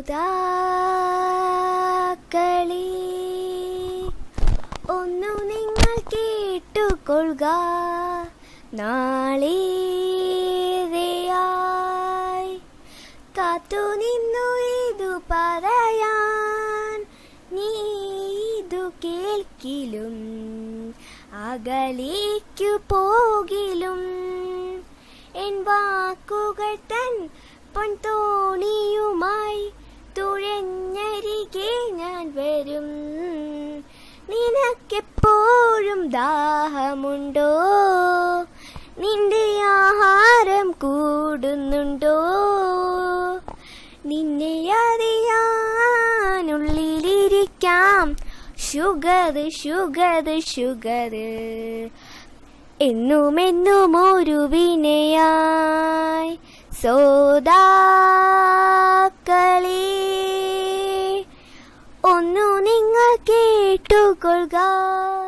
ശ്രോതാക്കളെ ഒന്നു നിങ്ങൾ കേട്ടുകൊള്ളുക നാളേറെയായി കാത്തു നിന്നു ഇതു പറയാൻ നീ ഇതു കേൾക്കിലും അകലേക്കു പോകിലും എൻ വാക്കുകൾ തൻ പൊൻതോണിയുമായി തുഴഞ്ഞരികെ ഞാൻ വരും നിനക്കെപ്പോഴും ദാഹമുണ്ടോ നിന്റെ ആഹാരം കൂടുന്നുണ്ടോ നിന്നെ അറിയാനുള്ളിലിരിക്കാം ഷുഗർ ഷുഗർ ഷുഗർ എന്നുമെന്നും ഒരു വിനയായി സോദാക്കളെ ഒന്നു നിങ്ങൾ കേട്ടുകൊള്ളുക